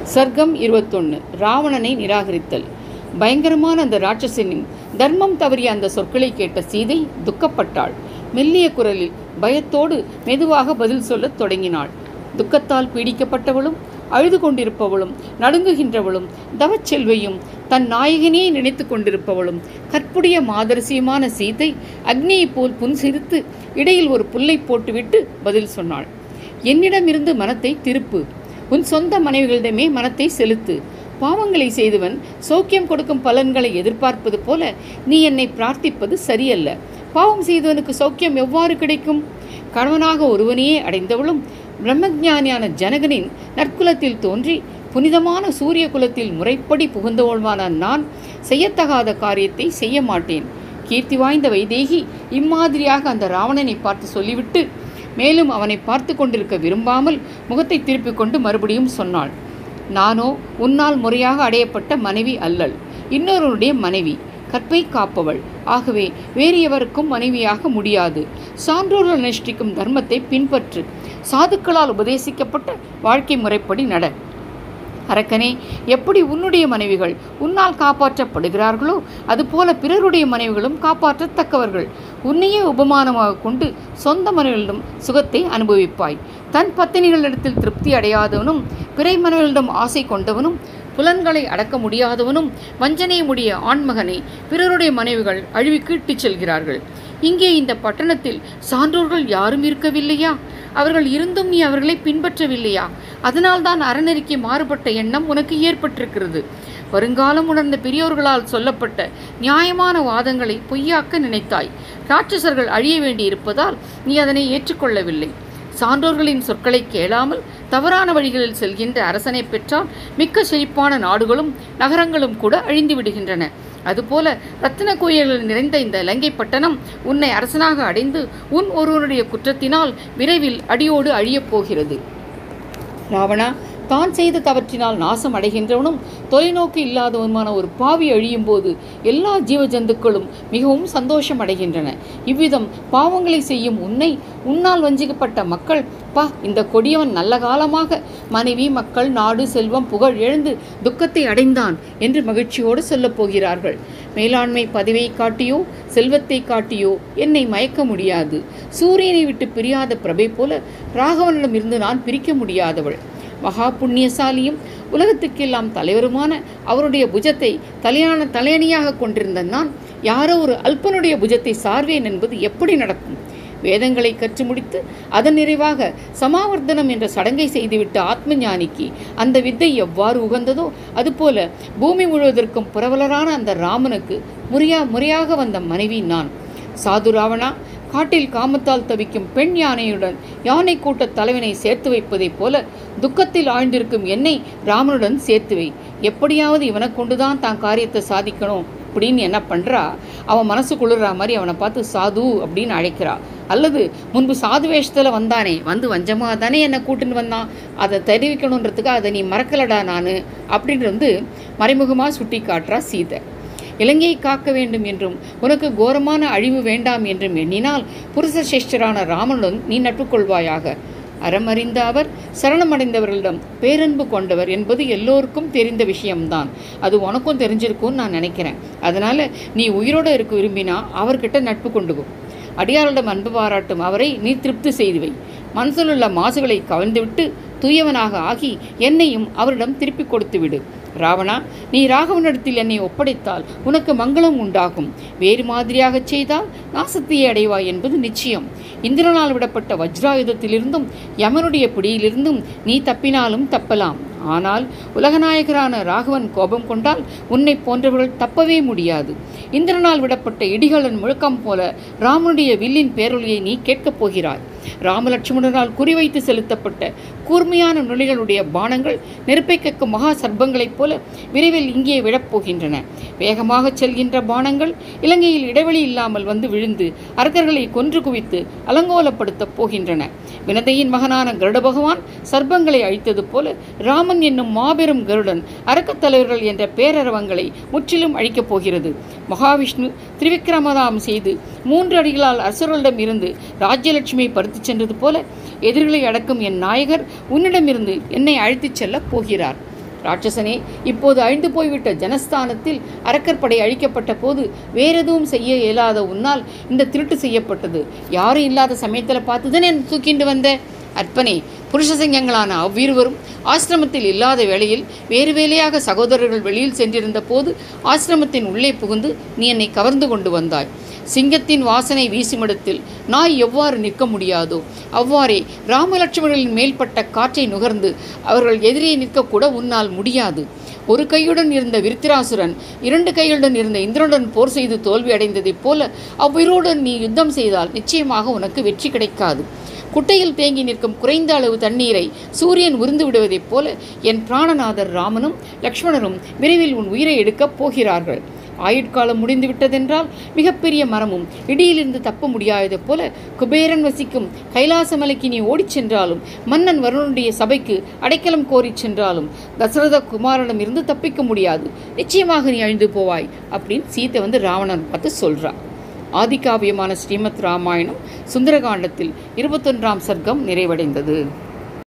சர்க்கம் இருபத்தொன்று ராவணனை நிராகரித்தல் பயங்கரமான அந்த ராட்சசனின் தர்மம் தவறிய அந்த சொற்களை கேட்ட சீதை துக்கப்பட்டாள் மெல்லிய குரலில் பயத்தோடு மெதுவாக பதில் சொல்லத் தொடங்கினாள் துக்கத்தால் பீடிக்கப்பட்டவளும் அழுது கொண்டிருப்பவளும் நடுங்குகின்றவளும் தவச்செல்வையும் தன் நாயகனையே நினைத்து கொண்டிருப்பவளும் கற்புடைய மாதரசியுமான சீதை அக்னியைப் போல் புன்சிரித்து இடையில் ஒரு புல்லை போட்டுவிட்டு பதில் சொன்னாள் என்னிடமிருந்து மனத்தை திருப்பு உன் சொந்த மனைவிகளிடமே மனத்தை செலுத்து பாவங்களை செய்தவன் சௌக்கியம் கொடுக்கும் பலன்களை எதிர்பார்ப்பது போல நீ என்னை பிரார்த்திப்பது சரியல்ல பாவம் செய்தவனுக்கு சௌக்கியம் எவ்வாறு கிடைக்கும் கணவனாக ஒருவனையே அடைந்தவளும் பிரம்மஞானியான ஜனகனின் நற்குலத்தில் தோன்றி புனிதமான சூரிய குலத்தில் முறைப்படி புகுந்தவளுமான நான் செய்யத்தகாத காரியத்தை செய்ய மாட்டேன் கீர்த்தி வாய்ந்த வைதேகி இம்மாதிரியாக அந்த ராவணனை பார்த்து சொல்லிவிட்டு மேலும் அவனை பார்த்து கொண்டிருக்க விரும்பாமல் முகத்தை திருப்பிக் கொண்டு மறுபடியும் சொன்னாள் நானோ உன்னால் முறையாக அடையப்பட்ட மனைவி அல்லள் இன்னொருவனுடைய மனைவி கற்பை காப்பவள் ஆகவே வேறு எவருக்கும் மனைவியாக முடியாது சான்றோர்கள் அனுஷ்டிக்கும் தர்மத்தை பின்பற்று சாதுக்களால் உபதேசிக்கப்பட்ட வாழ்க்கை முறைப்படி நட அரக்கனே எப்படி உன்னுடைய மனைவிகள் உன்னால் காப்பாற்றப்படுகிறார்களோ அதுபோல பிறருடைய மனைவிகளும் காப்பாற்றத்தக்கவர்கள் உன்னையே உபமானமாக கொண்டு சொந்த மனைவிகளிடம் சுகத்தை அனுபவிப்பாய் தன் பத்தினிகளிடத்தில் திருப்தி அடையாதவனும் பிறை மனைவிகளிடம் ஆசை கொண்டவனும் புலன்களை அடக்க முடியாதவனும் வஞ்சனை முடிய ஆண்மகனை பிறருடைய மனைவிகள் அழிவுக்கு இட்டுச் செல்கிறார்கள் இங்கே இந்த பட்டணத்தில் சான்றோர்கள் யாரும் இருக்கவில்லையா அவர்கள் இருந்தும் நீ அவர்களை பின்பற்றவில்லையா அதனால்தான் அறநெறிக்கு மாறுபட்ட எண்ணம் உனக்கு ஏற்பட்டிருக்கிறது வருங்காலம் உணர்ந்த பெரியோர்களால் சொல்லப்பட்ட நியாயமான வாதங்களை பொய்யாக்க நினைத்தாய் ராட்சசர்கள் அழிய வேண்டியிருப்பதால் நீ அதனை ஏற்றுக்கொள்ளவில்லை சான்றோர்களின் சொற்களை கேளாமல் தவறான வழிகளில் செல்கின்ற அரசனை பெற்றால் மிக்க செழிப்பான நாடுகளும் நகரங்களும் கூட அழிந்து விடுகின்றன அதுபோல ரத்தின கோயில்கள் நிறைந்த இந்த இலங்கை பட்டணம் உன்னை அரசனாக அடைந்து உன் ஒருவனுடைய குற்றத்தினால் விரைவில் அடியோடு அழியப் போகிறது ராவணா தான் செய்த தவற்றினால் நாசம் அடைகின்றவனும் தொலைநோக்கு இல்லாதவனுமான ஒரு பாவி அழியும் போது எல்லா ஜீவஜந்துக்களும் மிகவும் சந்தோஷம் அடைகின்றன இவ்விதம் பாவங்களை செய்யும் உன்னை உன்னால் வஞ்சிக்கப்பட்ட மக்கள் பா இந்த கொடியவன் நல்ல காலமாக மனைவி மக்கள் நாடு செல்வம் புகழ் எழுந்து துக்கத்தை அடைந்தான் என்று மகிழ்ச்சியோடு சொல்லப் போகிறார்கள் மேலாண்மை பதவியை காட்டியோ செல்வத்தை காட்டியோ என்னை மயக்க முடியாது சூரியனை விட்டு பிரியாத பிரபை போல ராகவனிடமிருந்து நான் பிரிக்க முடியாதவள் மகா புண்ணியசாலியும் உலகத்துக்கெல்லாம் தலைவருமான அவருடைய புஜத்தை தலையான தலையணியாக கொண்டிருந்த நான் யாரோ ஒரு அல்பனுடைய புஜத்தை சார்வேன் என்பது எப்படி நடக்கும் வேதங்களை கற்று முடித்து அதன் நிறைவாக சமாவர்த்தனம் என்ற சடங்கை செய்துவிட்ட ஆத்ம ஞானிக்கு அந்த வித்தை எவ்வாறு உகந்ததோ அதுபோல பூமி முழுவதற்கும் புரவலரான அந்த ராமனுக்கு முறையா முறையாக வந்த மனைவி நான் சாது ராவணா காட்டில் காமத்தால் தவிக்கும் பெண் யானையுடன் யானை கூட்ட தலைவனை சேர்த்து வைப்பதைப் போல துக்கத்தில் ஆழ்ந்திருக்கும் என்னை ராமனுடன் சேர்த்து வை எப்படியாவது இவனை கொண்டுதான் தான் காரியத்தை சாதிக்கணும் அப்படின்னு என்ன பண்ணுறா அவன் மனசு குளிர்ற மாதிரி அவனை பார்த்து சாது அப்படின்னு அழைக்கிறா அல்லது முன்பு சாது வேஷத்தில் வந்தானே வந்து வஞ்சமாக தானே என்னை கூட்டுன்னு வந்தான் அதை தெரிவிக்கணுன்றதுக்கு அதை நீ மறக்கலடா நான் அப்படின்னு வந்து மறைமுகமாக சுட்டி காட்டுறா சீதை இலங்கையை காக்க வேண்டும் என்றும் உனக்கு கோரமான அழிவு வேண்டாம் என்றும் எண்ணினால் புருஷ சிஷ்டரான ராமனுடன் நீ நட்பு கொள்வாயாக அறமறிந்த அவர் சரணமடைந்தவர்களிடம் பேரன்பு கொண்டவர் என்பது எல்லோருக்கும் தெரிந்த விஷயம்தான் அது உனக்கும் தெரிஞ்சிருக்கும்னு நான் நினைக்கிறேன் அதனால் நீ உயிரோடு இருக்க விரும்பினா அவர்கிட்ட நட்பு கொண்டு அடியாரிடம் அன்பு பாராட்டும் அவரை நீ திருப்தி செய்து வை மனசிலுள்ள மாசுகளை கவர்ந்துவிட்டு தூயவனாக ஆகி என்னையும் அவரிடம் திருப்பி கொடுத்து விடு ராவணா நீ ராகவனிடத்தில் என்னை ஒப்படைத்தால் உனக்கு மங்களம் உண்டாகும் வேறு மாதிரியாகச் செய்தால் நாசத்தையே அடைவாய் என்பது நிச்சயம் இந்திரனால் விடப்பட்ட வஜ்ராயுதத்திலிருந்தும் யமனுடைய பிடியிலிருந்தும் நீ தப்பினாலும் தப்பலாம் ஆனால் உலகநாயகரான ராகவன் கோபம் கொண்டால் உன்னை போன்றவர்கள் தப்பவே முடியாது இந்திரனால் விடப்பட்ட இடிகளின் முழக்கம் போல ராமனுடைய வில்லின் பேரொலியை நீ கேட்கப் போகிறாய் ராமலட்சுமணனால் குறிவைத்து செலுத்தப்பட்ட கூர்மையான நுழைகளுடைய பானங்கள் நெருப்பை கக்கும் மகா சர்ப்பங்களைப் போல விரைவில் இங்கே விழப்போகின்றன வேகமாக செல்கின்ற பானங்கள் இலங்கையில் இடைவெளி இல்லாமல் வந்து விழுந்து அரக்கர்களை கொன்று குவித்து அலங்கோலப்படுத்தப் போகின்றன வினதையின் மகனான கருட பகவான் சர்ப்பங்களை அழித்தது போல ராமன் என்னும் மாபெரும் கருடன் அரக்கத் தலைவர்கள் என்ற பேரரவங்களை முற்றிலும் அழிக்கப் போகிறது மகாவிஷ்ணு திரிவிக்ரமதாம் செய்து மூன்று அடிகளால் அரசர்களிடம் இருந்து ராஜ்யலட்சுமியை பறித்துச் சென்றது போல எதிரிகளை அடக்கும் என் நாயகர் உன்னிடமிருந்து என்னை அழைத்துச் செல்லப் போகிறார் ராட்சசனே இப்போது அழிந்து போய்விட்ட ஜனஸ்தானத்தில் அரக்கற்படை அழிக்கப்பட்ட போது வேறெதுவும் செய்ய இயலாத உன்னால் இந்த திருட்டு செய்யப்பட்டது யாரும் இல்லாத சமயத்தில் பார்த்து தானே தூக்கிண்டு வந்த அற்பனே புருஷ சிங்கங்களான அவ்விருவரும் ஆசிரமத்தில் இல்லாத வேளையில் வேறு வேலையாக சகோதரர்கள் வெளியில் சென்றிருந்த போது ஆசிரமத்தின் உள்ளே புகுந்து நீ என்னை கவர்ந்து கொண்டு வந்தாய் சிங்கத்தின் வாசனை வீசுமிடத்தில் நாய் எவ்வாறு நிற்க முடியாதோ அவ்வாறே ராமலட்சுமணர்களின் மேல்பட்ட காற்றை நுகர்ந்து அவர்கள் எதிரே நிற்கக்கூட உன்னால் முடியாது ஒரு கையுடன் இருந்த விருத்திராசுரன் இரண்டு கைகளுடன் இருந்த இந்திரனுடன் போர் செய்து தோல்வி அடைந்ததைப் போல அவ்வுயிரோடு நீ யுத்தம் செய்தால் நிச்சயமாக உனக்கு வெற்றி கிடைக்காது குட்டையில் தேங்கி நிற்கும் குறைந்த அளவு தண்ணீரை சூரியன் உறிந்து விடுவதைப் போல என் பிராணநாதர் ராமனும் லக்ஷ்மணரும் விரைவில் உன் உயிரை எடுக்கப் போகிறார்கள் ஆயுட்காலம் முடிந்து விட்டதென்றால் மிகப்பெரிய மரமும் இடியிலிருந்து தப்ப முடியாதது போல குபேரன் வசிக்கும் கைலாசமலைக்கு நீ ஓடிச் சென்றாலும் மன்னன் வருணனுடைய சபைக்கு அடைக்கலம் கோரிச் சென்றாலும் தசரத குமாரனிடம் இருந்து தப்பிக்க முடியாது நிச்சயமாக நீ அழிந்து போவாய் அப்படின்னு சீத்தை வந்து ராவணன் பார்த்து சொல்றா ஆதிகாவியமான ஸ்ரீமத் ராமாயணம் சுந்தரகாண்டத்தில் இருபத்தொன்றாம் சர்க்கம் நிறைவடைந்தது